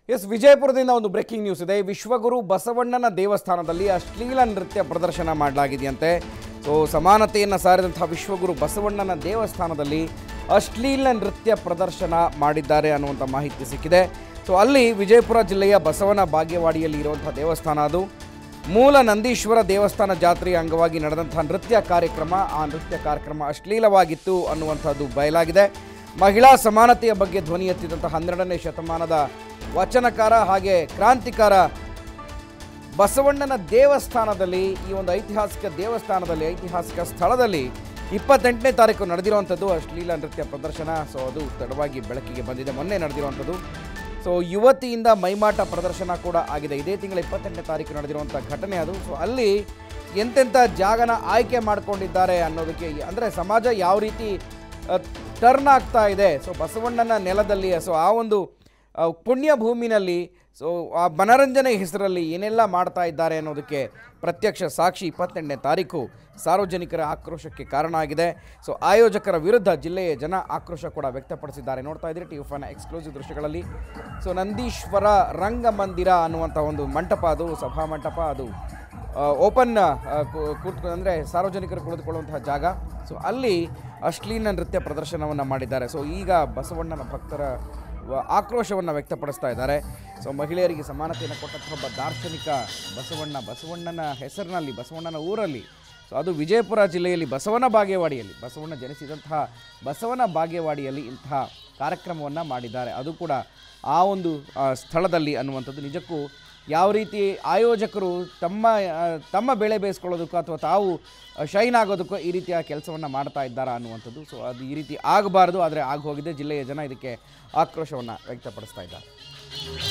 S ವಿಜಯಪುರದಿಂದ ಒಂದು breaking news ಇದೆ ವಿಶ್ವಗುರು ಬಸವಣ್ಣನ ದೇವಸ್ಥಾನದಲ್ಲಿ ಅಶ್ಲೀಲ ನೃತ್ಯ ಪ್ರದರ್ಶನ ಮಾಡಲಾಗಿದೆಯಂತೆ ಸೊ ಸಮಾನತೆಯನ್ನು ಸಾರಿದಂತಹ ವಿಶ್ವಗುರು ಬಸವಣ್ಣನ ದೇವಸ್ಥಾನದಲ್ಲಿ ಅಶ್ಲೀಲ ನೃತ್ಯ ಪ್ರದರ್ಶನ ಮಾಡಿದ್ದಾರೆ ಅನ್ನುವಂಥ ಮಾಹಿತಿ ಸಿಕ್ಕಿದೆ ಸೊ ಅಲ್ಲಿ ವಿಜಯಪುರ ಜಿಲ್ಲೆಯ ಬಸವನ ಬಾಗೇವಾಡಿಯಲ್ಲಿ ಇರುವಂಥ ದೇವಸ್ಥಾನ ಅದು ಮೂಲ ನಂದೀಶ್ವರ ದೇವಸ್ಥಾನ ಜಾತ್ರೆಯ ಅಂಗವಾಗಿ ನಡೆದಂತಹ ನೃತ್ಯ ಕಾರ್ಯಕ್ರಮ ಆ ನೃತ್ಯ ಕಾರ್ಯಕ್ರಮ ಅಶ್ಲೀಲವಾಗಿತ್ತು ಅನ್ನುವಂಥದ್ದು ಬಯಲಾಗಿದೆ ಮಹಿಳಾ ಸಮಾನತೆಯ ಬಗ್ಗೆ ಧ್ವನಿ ಎತ್ತಿದಂತಹ ಹನ್ನೆರಡನೇ ಶತಮಾನದ ವಚನಕಾರ ಹಾಗೆ ಕ್ರಾಂತಿಕಾರ ಬಸವಣ್ಣನ ದೇವಸ್ಥಾನದಲ್ಲಿ ಈ ಒಂದು ಐತಿಹಾಸಿಕ ದೇವಸ್ಥಾನದಲ್ಲಿ ಐತಿಹಾಸಿಕ ಸ್ಥಳದಲ್ಲಿ ಇಪ್ಪತ್ತೆಂಟನೇ ತಾರೀಕು ನಡೆದಿರುವಂಥದ್ದು ಅಶ್ಲೀಲ ನೃತ್ಯ ಪ್ರದರ್ಶನ ಸೊ ಅದು ತಡವಾಗಿ ಬೆಳಕಿಗೆ ಬಂದಿದೆ ಮೊನ್ನೆ ನಡೆದಿರುವಂಥದ್ದು ಸೊ ಯುವತಿಯಿಂದ ಮೈಮಾಟ ಪ್ರದರ್ಶನ ಕೂಡ ಆಗಿದೆ ಇದೇ ತಿಂಗಳ ಇಪ್ಪತ್ತೆಂಟನೇ ತಾರೀಕು ನಡೆದಿರುವಂಥ ಘಟನೆ ಅದು ಸೊ ಅಲ್ಲಿ ಎಂತೆಂಥ ಜಾಗನ ಆಯ್ಕೆ ಮಾಡ್ಕೊಂಡಿದ್ದಾರೆ ಅನ್ನೋದಕ್ಕೆ ಅಂದರೆ ಸಮಾಜ ಯಾವ ರೀತಿ ಟರ್ನ್ ಆಗ್ತಾ ಇದೆ ಸೊ ಬಸವಣ್ಣನ ನೆಲದಲ್ಲಿ ಸೊ ಆ ಒಂದು ಆ, ಪುಣ್ಯ ಭೂಮಿನಲ್ಲಿ ಸೊ ಆ ಮನರಂಜನೆ ಹೆಸರಲ್ಲಿ ಏನೆಲ್ಲ ಮಾಡ್ತಾ ಇದ್ದಾರೆ ಅನ್ನೋದಕ್ಕೆ ಪ್ರತ್ಯಕ್ಷ ಸಾಕ್ಷಿ ಇಪ್ಪತ್ತೆಂಟನೇ ತಾರೀಕು ಸಾರ್ವಜನಿಕರ ಆಕ್ರೋಶಕ್ಕೆ ಕಾರಣ ಆಗಿದೆ ಸೊ ಆಯೋಜಕರ ವಿರುದ್ಧ ಜಿಲ್ಲೆಯ ಜನ ಆಕ್ರೋಶ ಕೂಡ ವ್ಯಕ್ತಪಡಿಸಿದ್ದಾರೆ ನೋಡ್ತಾ ಇದ್ದೀರಿ ಟಿ ಎಫ್ನ ಎಕ್ಸ್ಕ್ಲೂಸಿವ್ ದೃಶ್ಯಗಳಲ್ಲಿ ಸೊ ನಂದೀಶ್ವರ ರಂಗಮಂದಿರ ಅನ್ನುವಂಥ ಒಂದು ಮಂಟಪ ಅದು ಸಭಾ ಮಂಟಪ ಅದು ಓಪನ್ ಕೂತ್ಕೊಂಡು ಅಂದರೆ ಸಾರ್ವಜನಿಕರು ಕುಳಿತುಕೊಳ್ಳುವಂತಹ ಜಾಗ ಸೊ ಅಲ್ಲಿ ಅಶ್ಲೀಲ ನೃತ್ಯ ಪ್ರದರ್ಶನವನ್ನು ಮಾಡಿದ್ದಾರೆ ಸೊ ಈಗ ಬಸವಣ್ಣನ ಭಕ್ತರ ವ- ಆಕ್ರೋಶವನ್ನು ವ್ಯಕ್ತಪಡಿಸ್ತಾ ಇದ್ದಾರೆ ಸೊ ಮಹಿಳೆಯರಿಗೆ ಸಮಾನತೆಯನ್ನು ಕೊಟ್ಟಂತಹ ಒಬ್ಬ ದಾರ್ಶನಿಕ ಬಸವಣ್ಣ ಬಸವಣ್ಣನ ಹೆಸರಿನಲ್ಲಿ ಬಸವಣ್ಣನ ಊರಲ್ಲಿ ಸೊ ಅದು ವಿಜಯಪುರ ಜಿಲ್ಲೆಯಲ್ಲಿ ಬಸವನ ಬಾಗೇವಾಡಿಯಲ್ಲಿ ಬಸವಣ್ಣ ಜನಿಸಿದಂತಹ ಬಸವನ ಬಾಗೇವಾಡಿಯಲ್ಲಿ ಇಂತಹ ಕಾರ್ಯಕ್ರಮವನ್ನು ಮಾಡಿದ್ದಾರೆ ಅದು ಕೂಡ ಆ ಒಂದು ಆ, ಸ್ಥಳದಲ್ಲಿ ಅನ್ನುವಂಥದ್ದು ನಿಜಕ್ಕೂ ಯಾವ ರೀತಿ ಆಯೋಜಕರು ತಮ್ಮ ಆ, ತಮ್ಮ ಬೆಳೆ ಬೇಯಿಸ್ಕೊಳ್ಳೋದಕ್ಕೂ ಅಥವಾ ತಾವು ಶೈನ್ ಆಗೋದಕ್ಕೂ ಈ ರೀತಿಯ ಕೆಲಸವನ್ನು ಮಾಡ್ತಾ ಇದ್ದಾರಾ ಅನ್ನುವಂಥದ್ದು ಸೊ ಅದು ಈ ರೀತಿ ಆಗಬಾರ್ದು ಆದರೆ ಆಗಿ ಹೋಗಿದೆ ಜಿಲ್ಲೆಯ ಜನ ಇದಕ್ಕೆ ಆಕ್ರೋಶವನ್ನು ವ್ಯಕ್ತಪಡಿಸ್ತಾ ಇದ್ದಾರೆ